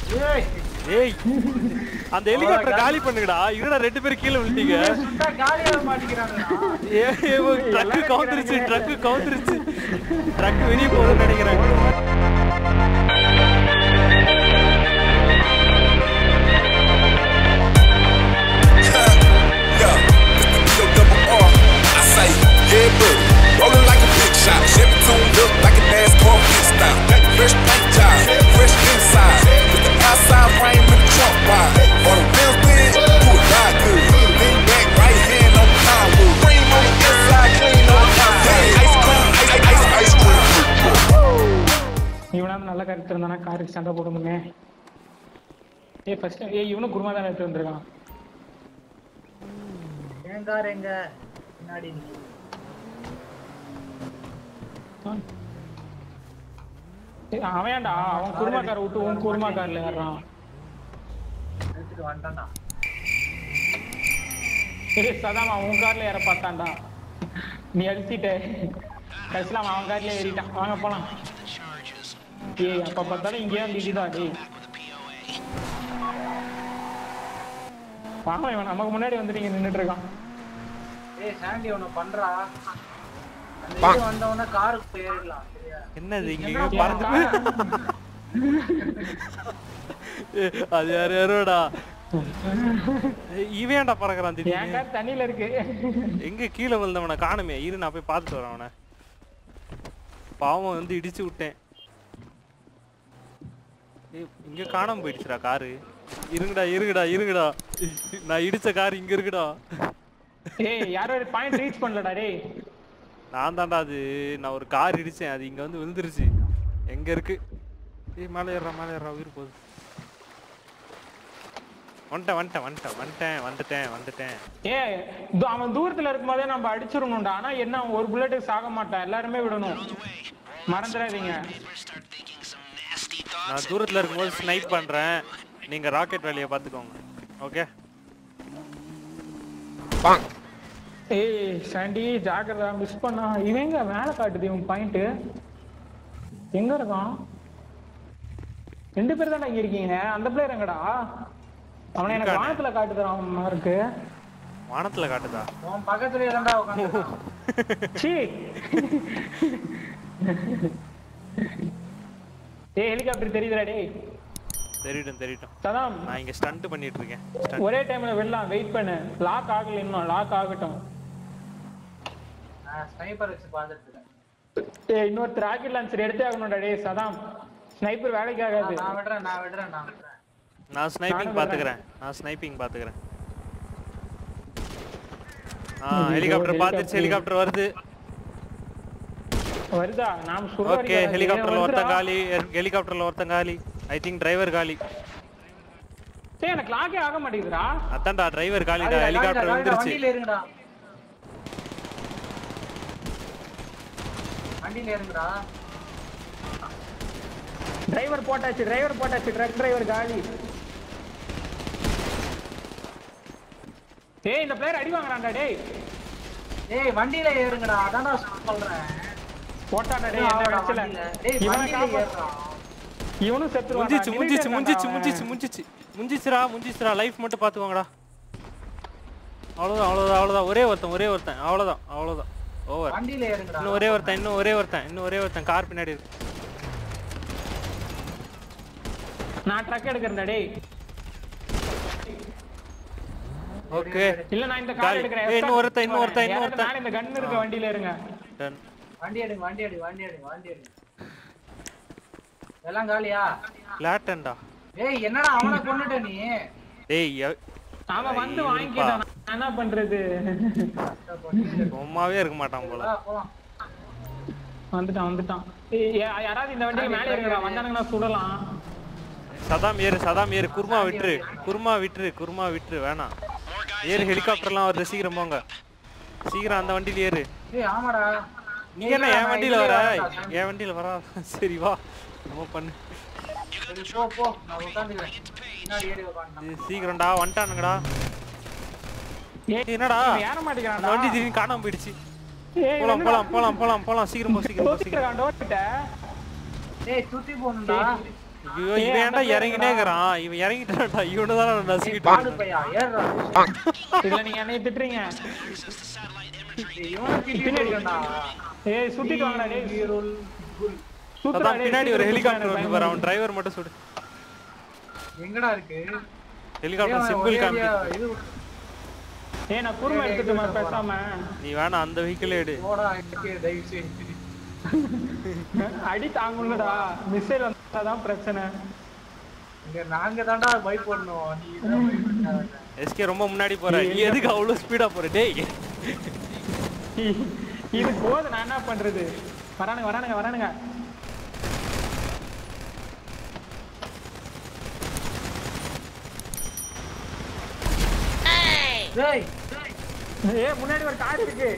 ஏய் ஏய் அந்த ஹெலிகாப்டர் காலி பண்ணுங்கடா இருடா ரெண்டு பேரும் கீழே விழுந்தீங்க சுட்டா காலியாக மாட்டிக்கிறாங்கடா ஏ ட்ரக்கு கவுந்துருச்சு ட்ரக்கு கவுந்துருச்சு ட்ரக் வெளியே போகுதுன்னு நினைக்கிறேன் Yeah, Mr. P.O. double R. I say, yeah, buddy. Rolling like a big shot. Chevy tuned up like a NASCAR pit stop. Fresh paint job, fresh inside. With the outside frame and the trunk wide. On the wheels big, do it ride good. Lean back, right hand on the plywood. Cream on the inside, clean on the outside. Ice cream, ice, ice, ice cream. இவனாவது நல்ல கருத்து இருந்தானா காருக்கு சண்டை போடுமுங்க ஏய் first ஏய் இவனும் குருமா தானே எடுத்து வந்திருக்கான் என் கார் எங்க பின்னாடி நீ ஏய், அவன்டா அவன் குருமா காரை விட்டு உன் குருமா கார்ல ஏறான் எடுத்துட்டு வந்துட்டான்டா ஏய் சதாம் அவன் உன் கார்ல ஏற பார்த்தான்டா நீ அடிச்சிட்ட கடைசியில் அவன் அவன் கார்லயே ஏறிட்டான் வாங்க போலாம் ஏய் அப்ப பார்த்தாலும் இங்கேயே வந்து இதுதான் டேய் வாங்க இவன் நமக்கு முன்னாடி வந்துட்டு இங்க நின்னுட்டு இருக்கான் ஏய் சாண்டி ஒண்ணு பண்றா அந்த இது வந்தவொடனே காருக்கு போய் ஏறிடலாம் சரியா என்னது இங்க எங்கேயோ பறந்து ஏய், அது யாரு யாரோடா ஏய், இவன் ஏன்டா பறக்குறான் என் திடீர்னு கார் தண்ணியில இருக்கு எங்க கீழே விழுந்தவனை காணுமே இரு நான் போய் பார்த்துட்டு வரேன் அவனை பாவம் வந்து இடிச்சு விட்டேன் ஏய், இங்க காணாம போயிடுச்சுடா காரு இருங்கடா இருங்கடா இருங்கடா நான் இடிச்ச கார் இங்க இருக்குடா ஏய் யாரோ பாயிண்ட் ரீச் பண்ணலடா டேய் நான் தான்டா அது நான் ஒரு கார் இடிச்சேன் அது இங்க வந்து விழுந்துருச்சு எங்க இருக்கு ஏய் மேலே ஏறா மேலே ஏறா உயிர் போகுது வந்துட்டேன் வந்துட்டேன் வந்துட்டேன் வந்துட்டேன் வந்துட்டேன் வந்துட்டேன் ஏய் து- அவன் தூரத்துல இருக்கும்போதே நம்ம அடிச்சிடணும்டா ஆனா என்ன அவன் ஒரு புல்லட்டுக்கு சாக மாட்டான் எல்லாருமே விடணும் மறந்துடாதீங்க நான் தூரத்துல இருக்கும்போது ஸ்னைப் பண்றேன் நீங்க ராக்கெட் வேலையை பார்த்துக்கோங்க ஓகே ஏய் சாண்டி ஜாக்கிரதா மிஸ் பண்ணா இவங்க மேல காட்டுது இவன் பாயிண்ட் எங்க இருக்கான் ரெண்டு பேர் தானே இங்க இருக்கீங்க அந்த பிளேயர் எங்கடா அவனை எனக்கு இருக்கானே. வானத்துல காட்டுதுறான் அவன் மார்க்கு வானத்துல காட்டுதா உன் பக்கத்துலயே தான்டா உட்காந்து சீ ஏய் ஹெலிகாப்டர் தெரியுதுடா டேய் தெரியட்டும் தெரியட்டும் சதாம் நான் இங்க ஸ்டண்ட் பண்ணிட்டு இருக்கேன் stunt. ஒரே டைம்ல வெள்ளலாம் வெயிட் பண்ணு லாக் ஆகல இன்னும் லாக் ஆகட்டும் நான் ஸ்னைப்பர் வச்சு பார்த்துட்டு இருக்கேன் ஏய் இன்னொருத்தர் ராக்கெட் லான்ச்சர் எடுத்தே ஆகணும்டா டேய் சதாம் ஸ்னைப்பர் வேலைக்கு ஆகாது நான் விடுறேன் நான் விடுறேன் நான் விடுறேன் நான் ஸ்னைப்பிங் நானும் பாத்துக்கிறேன் நான் ஸ்னைப்பிங் பாத்துக்கிறேன் ஆ ஐயோ, ஹெலிகாப்டர் பாத்துச்சு helicopter. ஹெலிகாப்டர் வருது வருதா நாம் சுட ஓகே ஹெலிகாப்டர்ல ஒருத்தன் காலி ஹெலிகாப்டர்ல ஒருத்தன் காலி ஐ திங்க் டிரைவர் காலி ஏய் எனக்கு லாக்கே ஆக மாட்டேங்குதுடா அதான்டா டிரைவர் காலிடா காலிடா, ஹெலிகாப்டர் காலிடா, வந்துருச்சு வண்டியில இருங்கடா வண்டியில இருங்கடா டிரைவர் போட்டாச்சு டிரைவர் போட்டாச்சு ட்ரக் டிரைவர் காலி ஏய் இந்த பிளேயர் அடி வாங்குறான்டா டேய் ஏய் வண்டியில ஏறுங்கடா அதான்டா சொல்றேன் போட்டான்டா டேய் என்ன ஆமாடா, வெச்சல வண்டியில. டேய் இவனை வண்டியில காப்பாத்து ஏறுடா இவனும் செத்துருவான் முஞ்சிச்சு முஞ்சிச்சு முஞ்சிச்சு முஞ்சிச்சு முஞ்சிச்சு முஞ்சிச்சுடா முஞ்சிச்சுடா லைஃப் மட்டும் பாத்துக்கோங்கடா அவ்வளவுதான் அவ்வளவுதான் அவ்வளவுதான் ஒரே ஒருத்தன் ஒரே ஒருத்தன் அவ்வளவுதான் அவ்வளவுதான் ஓவர் வண்டியில ஏறுங்கடா இன்னும் ஒரே ஒருத்தன் இன்னும் ஒரே ஒருத்தன் இன்னும் ஒரே ஒருத்தன் கார் பின்னாடி இருக்கு நான் ட்ரக் எடுக்கிறேன்டா டேய் ஓகே இல்ல நான் இந்த காலி. கார் எடுக்கிறேன் ஏய், இன்னும் ஒருத்தன், இன்னும் ஒருத்தன், இன்னும் யாராவது ஒருத்தன். மேல இந்த கன் இருக்க வண்டியில இருங்க டன் வண்டி எடுங்க வண்டி எடுங்க வண்டி எடுங்க வண்டி எடுங்க எல்லாம் காலியா லேட்டன்டா ஏய் என்னடா அவனை கொன்னுட்ட நீ டேய் எ- அவன் வந்து ஐயோ, வாங்கிட்டான் நான் என்ன பண்றது சும்மாவே இருக்க மாட்டான் போல வா, போலாம் வந்துட்டான் வந்துட்டான் ஏய், யா- யாராவது இந்த வண்டிக்கு மேலே இருக்கா வந்தானுங்கன்னா சுடலாம் சதாம் ஏறு சதாம் ஏறு குருமா விட்டுரு குருமா விட்டுரு குருமா விட்டுரு வேணாம் ஏறு ஹெலிகாப்டர்லாம் வருது சீக்கிரம் போங்க சீக்கிரம் அந்த வண்டியில ஏறு ஏய் ஆமாடா நீ என்ன என் நான் வண்டியில இதுலயே வர வரேன்டா, சாமி. என் வண்டியில வரா சரி வா என்னமோ பண்ணு சரி, போ போ நான் உட்காந்துக்கிறேன் பின்னாடி ஏறி உட்காந்துட்டேன் இது சீக்கிரம்டா வந்துட்டானுங்கடா ஏய், என்னடா இவன் ஏற அந்த மாட்டேங்கிறான்டா வண்டி திடீர்னு காணாம போயிடுச்சு ஏய், போலாம் என்னடா? போலாம் போலாம் போலாம் போலாம் சீக்கிரம் போ சீக்கிரம் போ தோத்துட்டு சீக்கிரம் இருக்கான், டோர்கிட்ட. ஏய் சுத்தி போகணும்டா ஐயோ இவன் ஏன்டா இறங்கினே இருக்கிறான் இவன் இறங்கிட்டான்டா இவனை தான் நான் நசுக்கிட்டு பாடு இருக்கேன். பையா ஏறுறா இதுல நீங்க என்னைய திட்டுறீங்க ஏய், இவனை திட்டிட்டு இருக்கேன்டா. ஏய் சுத்திட்டு வாங்கடா டேய் வீருள் குல். சுத்துறா அதான் டேய், பின்னாடி ஒரு சீக்கிரம் ஹெலிகாப்டர் சுத்துறா, வந்து பாரு அவன் டிரைவர் மட்டும் சுடு எங்கடா இருக்கு ஹெலிகாப்டர் ஏன் சிம்பிள் ஒரே காமி அடியா இது ஏய் நான் குருமா எடுத்துட்டுமா பேசாம நீ வேணா அந்த வெஹிக்கிள் எடு போடா இருக்கு தயவு செய்து அடி தாங்குங்கடா மிஸ்ஸைல் வந்தாதான் பிரச்சனை இங்க நாங்க தான்டா பை பண்ணோம் நீ இதான் buy பண்ணாத. எஸ்கே ரொம்ப முன்னாடி போற நீ எதுக்கு அவ்வளவு ஸ்பீடா போற டேய் இ- இது போது நான் என்ன பண்றது வரானுங்க வரானுங்க வரானுங்க டேய் ஏ முன்னாடி ஒரு கார் இருக்கு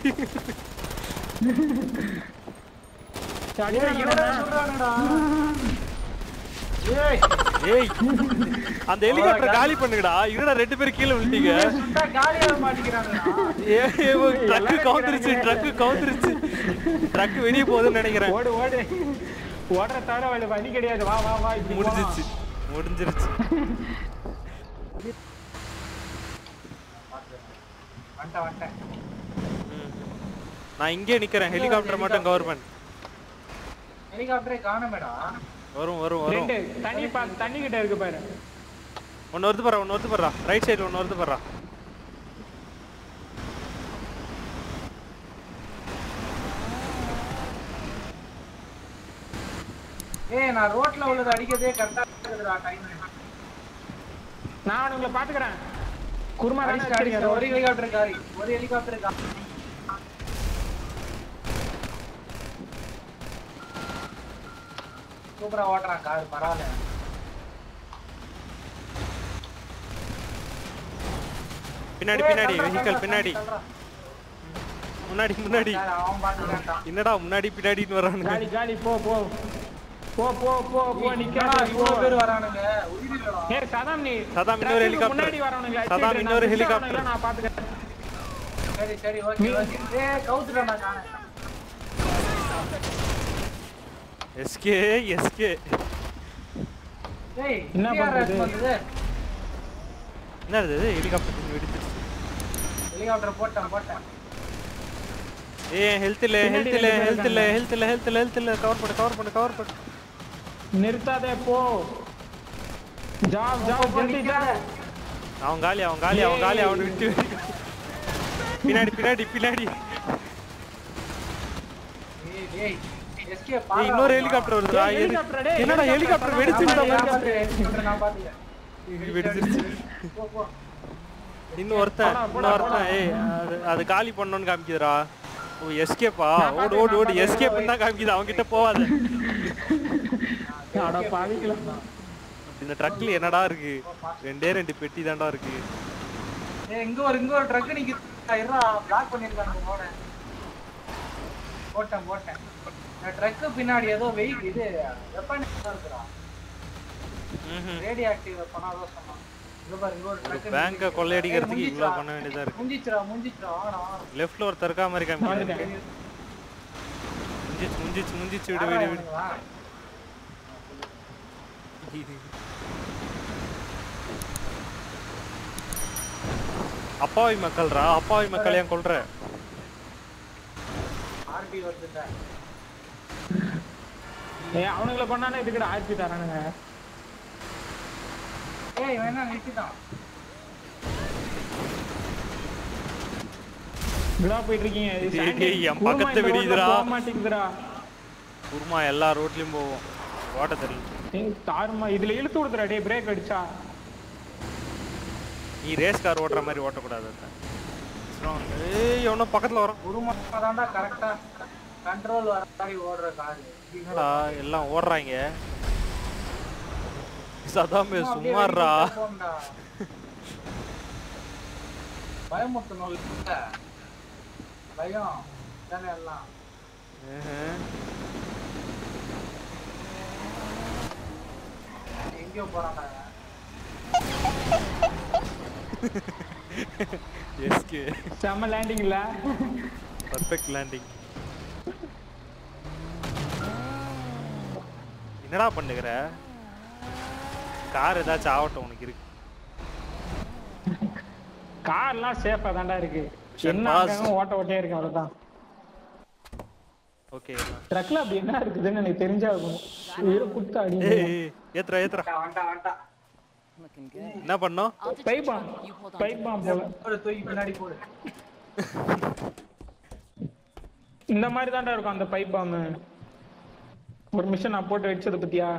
சரி, ஏய், அடிக்கிறானுங்க. இவனை சொல்றானுடா. ஏய் ஏய் அந்த ஹெலிகாப்டர் காலி பண்ணுங்கடா இருடா ரெண்டு பேரும் கீழே விழுந்தீங்க சுத்தா காலியாக மாட்டிக்கிறானுடா. ஏ ட்ரக்கு கவுந்துருச்சு ட்ரக்கு கவுந்துருச்சு ட்ரக் வெளியே போகுதுன்னு நினைக்கிறேன் ஓடு ஓடு ஓடுற தவிர வேற வழி கிடையாது வா வா வா இப்படி முடிஞ்சிருச்சு முடிஞ்சிருச்சு வந்துட்டேன், வந்துட்டேன். ம். நான் இங்கே நிக்கிறேன் ஹெலிகாப்டர் மட்டும் கவர் பண்ணு ஹெலிகாப்டரே காணோமேடா. வரும் வரும் போலாம். வரும் ரெண்டு தண்ணி பா தண்ணி கிட்ட இருக்கு பாரு ஒன்னு வருது பரா ஒன்னு வருது பரா ரைட் சைடுல ஒன்னு வருது பரா ஏய், நான் ரோட்ல உள்ளது அடிக்கிறதே correct ஆ இருக்குதுடா, time. நான் உங்களை பாத்துக்கிறேன் குருமா தானே அடிச்சிட்டு, வச்சிருக்கீங்க அடிச்சிட்டு, ஒரு ஹெலிகாப்டர் காரி ஒரு ஹெலிகாப்டர் காரி சூப்பரா ஓட்டுறான் கார் பரவாயில்ல பின்னாடி ஏய், பின்னாடி தள்ளுறா, வெஹிக்கல் தள்ளுறா, பின்னாடி தள்ளுறா. முன்னாடி முன்னாடி சார், அவன் பாத்துக்கிறான்டா. என்னடா முன்னாடி பின்னாடின்னு வரானுங்க காலி காலி போ போ போ போ போ போ ஏய், நிக்காத என்னடா போ இவ்வளவு பேர் வரானுங்க உயிரில்லடா. ஏய் சதாம் நீ சதாம், இன்னொரு traffic helicopter. முன்னாடி வரவனுங்க சதாம், இன்னொரு helicopter. நான் பாத்துக்கிறேன் சரி சரி ஓகே ஓகே ஏய் கவுத்துட்டா நான் காணேன் எஸ்கே எஸ்கே ஏய் என்ன என்ன பண்றது? பண்றது என்ன இது ஹெலிகாப்டர் வெடிச்சிருச்சு ஹெலிகாப்டர் போட்டேன் போட்டேன் ஏய் ஹெல்த் இல்ல பின்னாடி ஹெல்த் இல்ல ரெண்டு பேர் ஹெல்த் இல்ல இருக்காங்க. ஹெல்த் இல்ல ஹெல்த் இல்ல ஹெல்த் இல்ல கவர் பண்ணு கவர் பண்ணு கவர் பண்ணு நிறுத்தாதே போ ஜாவ் ஜாவ் ஜல்தி ஜா அவன் காலி அவன் காலி அவன் காலி அவனை விட்டு பின்னாடி பின்னாடி பின்னாடி ஏய் டேய் எஸ்கே ஏய், இன்னொரு ஹெலிகாப்டர் வருதுடா ஏய், எது- helicopter டேய், என்னடா helicopter ஹெலிகாப்டர் தான். வெடிச்சிருந்தா நான் பாரு. பாத்துக்கிறேன் ஹெலிகாப்டர் நான் பாத்துக்கிறேன் இது வெடிச்சிருச்சு போ போ இன்னும் ஒருத்தன் போடா, போடா, இன்னும் ஒருத்தன் போடா. ஏய் அது அது காலி பண்ணணும்னு காமிக்குதுடா ஓ எஸ்கேப்பா நான் ஓடு ஓடு ஓடு பாத்துக்கிறேன், எஸ்கேப் தான் காமிக்குது அவங்க கிட்ட போவாத அட பாவிக்கலாம் இந்த ட்ரக்ல என்னடா இருக்கு ரெண்டே ரெண்டு பெட்டி தான்டா இருக்கு ஏய் இங்க ஒரு இங்க ஒரு ட்ரக் நிக்குது இருடா பிளாக் பண்ணிருக்காங்க போட போட்டேன் போட்டேன் இந்த ட்ரக் பின்னாடி ஏதோ வெயிட் இது வெப்பன் இருக்குடா ம்ஹும். ரேடியோ ஆக்டிவ் வெப்பனா ஏதோ சொன்னான் இங்க பாரு இங்க ஒரு ட்ரக் பேங்க கொள்ளையடிக்கிறதுக்கு இவ்வளவு பண்ண வேண்டியதா இருக்கு முஞ்சிச்சுடா முஞ்சிச்சுடா வாங்கடா வாங்கடா லெஃப்ட்ல ஒருத்தர் இருக்கா மாதிரி காமிக்குது வந்துட்டேன். முஞ்சிச்சு முஞ்சிச்சு முஞ்சிச்சு விடு யாரா விடு விடு இவனுங்களா? அப்பாவி மக்கள்ரா அப்பாவி மக்கள் ஏன் கொல்ற ஆர்டி வருதுடா ஏய் அவனுங்கள பண்ணானே இதுக்கிட்ட ஆயிரத்தி தரானுங்க ஏய் இவன் என்ன நிறுத்திட்டான் இப்படிதான் போயிட்டு இருக்கீங்க இது டேய், சாண்டி. டேய், என் குருமா பக்கத்து இந்த ரோட்ல வெடிக்குதுடா. போக மாட்டேங்குதுடா குருமா எல்லா ரோட்லயும் போவோம் ஓட்ட தெரியல ஏய், தாறுமா இதுல இழுத்து விடுதுடா டேய் பிரேக் அடிச்சா நீ ரேஸ் கார் ஓட்டுற மாதிரி ஓட்டக்கூடாது அதான். ஏய் எவனோ பக்கத்துல வரான் குருமா தான்டா கரெக்டா கண்ட்ரோல் வர மாதிரி ஓடுற காரு என்னடா எல்லாம் ஓடுறாங்க சதாமே சும்மாறா பயமுறுத்தணும் இல்ல பயம் தானே எல்லாம் எங்கேயோ போறான்டா எஸ்கே செம்ம லேண்டிங் இல்ல பர்ஃபெக்ட் லேண்டிங் என்னடா பண்ணுகிற கார் ஏதாச்சும் ஆகட்டும் உனக்கு இருக்கு கார்லாம் சேஃபா தான்டா இருக்கு Sure, என்ன pass. அங்கங்க ஓட்ட ஓட்டே இருக்கு அவ்வளவுதான் ஓகே ட்ரக்ல அப்படி என்ன இருக்குதுன்னு எனக்கு தெரிஞ்சா இருக்கும் வெறும் குத்த அடி ஏய் ஏத்துறா ஏத்துறா வந்துட்டா வந்துட்டா Looking good. என்ன பண்ணோம் I'll detect pipe bomb one. You hold on. Pipe bomb போல ஒரு தூக்கி பின்னாடி போடு இந்த மாதிரி தான்டா இருக்கும் அந்த பைப் பாம் ஒரு மிஷன் நான் போட்டு வச்சது பத்தியா